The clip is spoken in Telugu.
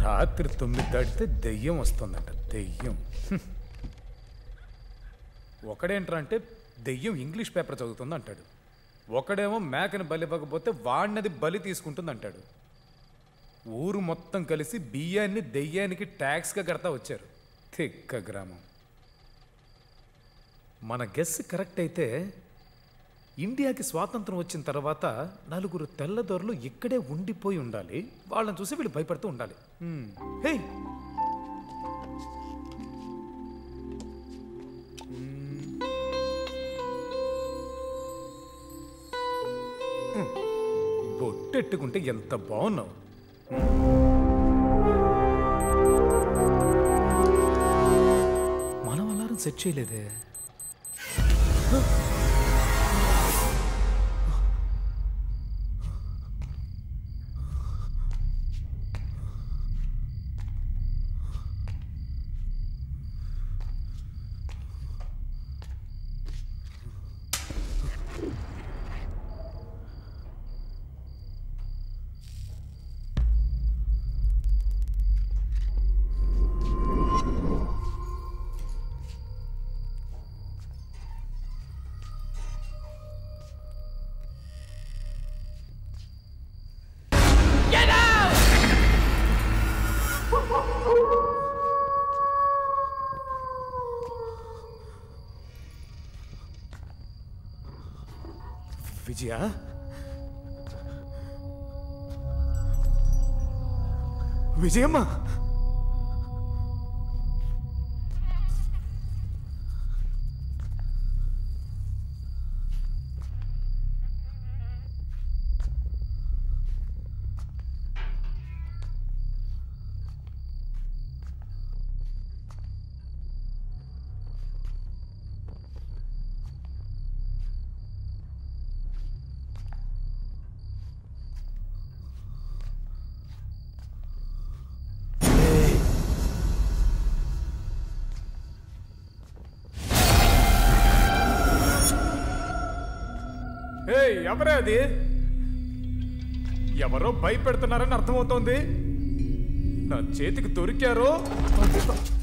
రాత్రి తొమ్మిది దాటితే దెయ్యం వస్తుందంట దెయ్యం హ్మ్. ఒకడేంట్రా అంటే దెయ్యం ఇంగ్లీష్ పేపర్ చదువుతుంది అంటాడు ఒకడేమో మేకని బలి ఇవ్వకపోతే వాడినది బలి తీసుకుంటుంది అంటాడు ఊరు మొత్తం కలిసి బియ్యాన్ని దెయ్యానికి ట్యాక్స్గా కడతా వచ్చారు తిక్క గ్రామం మన గెస్ కరెక్ట్ అయితే ఇండియాకి స్వాతంత్రం వచ్చిన తర్వాత నలుగురు తెల్లదొరలు ఇక్కడే ఉండిపోయి ఉండాలి వాళ్ళని చూసి వీళ్ళు భయపడుతూ ఉండాలి హ్మ్. హే హ్మ్. బొట్టెట్టుకుంటే ఎంత బాగున్నావు మనం అలారం సెట్ చేయలేదే విజయ విజయమ్మ ఏ ఎవరే అది ఎవరో భయపెడుతున్నారని అర్థమవుతోంది నా చేతికి దొరికారో